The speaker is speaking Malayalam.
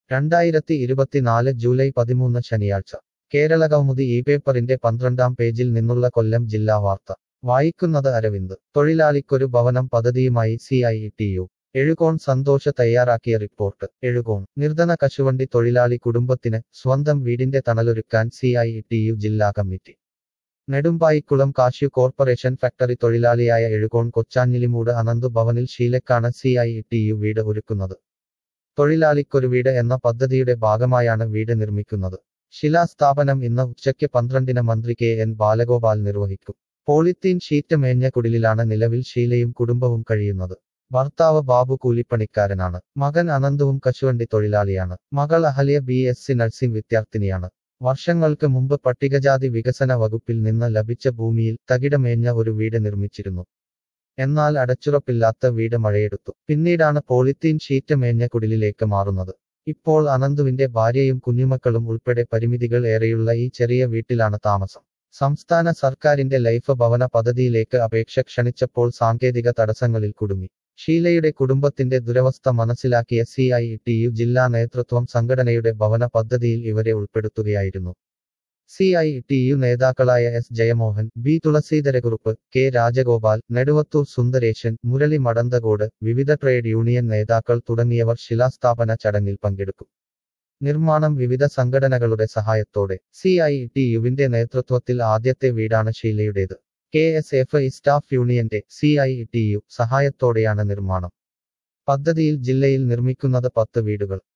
രണ്ടായിരത്തി ഇരുപത്തിനാല് ജൂലൈ പതിമൂന്ന് ശനിയാഴ്ച കേരള കൗമുദി ഈ പേപ്പറിന്റെ പന്ത്രണ്ടാം പേജിൽ നിന്നുള്ള കൊല്ലം ജില്ലാ വാർത്ത വായിക്കുന്നത് അരവിന്ദ് തൊഴിലാളിക്കൊരു ഭവനം പദ്ധതിയുമായി C I T U Ezhukone Santhosh തയ്യാറാക്കിയ റിപ്പോർട്ട് എഴുകോൺ നിർധന കശുവണ്ടി തൊഴിലാളി കുടുംബത്തിന് സ്വന്തം വീടിന്റെ തണലൊരുക്കാൻ സി ഐ ടി യു ജില്ലാ committee Nedumpayikulam cashew corporation factory തൊഴിലാളിയായ എഴുകോൺ കൊച്ചാഞ്ഞിലിമൂട് അനന്തു ഭവനിൽ ഷീലക്കാണ് സി ഐ ടി യു വീട് ഒരുക്കുന്നത് തൊഴിലാളിക്കൊരു വീട് എന്ന പദ്ധതിയുടെ ഭാഗമായാണ് വീട് നിർമ്മിക്കുന്നത് ശിലാസ്ഥാപനം ഇന്ന് ഉച്ചയ്ക്ക് പന്ത്രണ്ടിന് മന്ത്രി കെ എൻ ബാലഗോപാൽ നിർവഹിക്കും പോളിത്തീൻ ഷീറ്റ് മേഞ്ഞ കുടിലിലാണ് നിലവിൽ ഷീലയും കുടുംബവും കഴിയുന്നത് ഭർത്താവ് ബാബു കൂലിപ്പണിക്കാരനാണ് മകൻ അനന്തവും കശുവണ്ടി തൊഴിലാളിയാണ് മകൾ Ahalya B S C nursing വിദ്യാർത്ഥിനിയാണ് വർഷങ്ങൾക്ക് മുമ്പ് പട്ടികജാതി വികസന വകുപ്പിൽ നിന്ന് ലഭിച്ച ഭൂമിയിൽ തകിടമേഞ്ഞ ഒരു വീട് നിർമ്മിച്ചിരുന്നു എന്നാൽ അടച്ചുറപ്പില്ലാത്ത വീട് മഴയെടുത്തു പിന്നീടാണ് പോളിത്തീൻ ഷീറ്റ് മേഞ്ഞ കുടിലിലേക്ക് മാറുന്നത് ഇപ്പോൾ അനന്തുവിന്റെ ഭാര്യയും കുഞ്ഞുമക്കളും ഉൾപ്പെടെ പരിമിതികൾ ഏറെയുള്ള ഈ ചെറിയ വീട്ടിലാണ് താമസം സംസ്ഥാന സർക്കാരിന്റെ ലൈഫ് ഭവന പദ്ധതിയിലേക്ക് അപേക്ഷ ക്ഷണിച്ചപ്പോൾ സാങ്കേതിക തടസ്സങ്ങളിൽ കുടുങ്ങി ഷീലയുടെ കുടുംബത്തിന്റെ ദുരവസ്ഥ മനസ്സിലാക്കിയ സി ഐ ടി യു ജില്ലാ നേതൃത്വം സംഘടനയുടെ ഭവന പദ്ധതിയിൽ ഇവരെ ഉൾപ്പെടുത്തുകയായിരുന്നു സി ഐ ടി യു നേതാക്കളായ S Jayamohan B Thulaseedharakurup K Rajagopal Neduvathoor Sundaresan Murali Madanthakode വിവിധ ട്രേഡ് യൂണിയൻ നേതാക്കൾ തുടങ്ങിയവർ ശിലാസ്ഥാപന ചടങ്ങിൽ പങ്കെടുക്കും നിർമ്മാണം വിവിധ സംഘടനകളുടെ സഹായത്തോടെ സി ഐ ടി യുവിന്റെ നേതൃത്വത്തിൽ ആദ്യത്തെ വീടാണ് ഷീലയുടേത് K S F I staff യൂണിയന്റെ സി ഐ ടി യു സഹായത്തോടെയാണ് നിർമ്മാണം പദ്ധതിയിൽ ജില്ലയിൽ നിർമ്മിക്കുന്നത് പത്ത് വീടുകൾ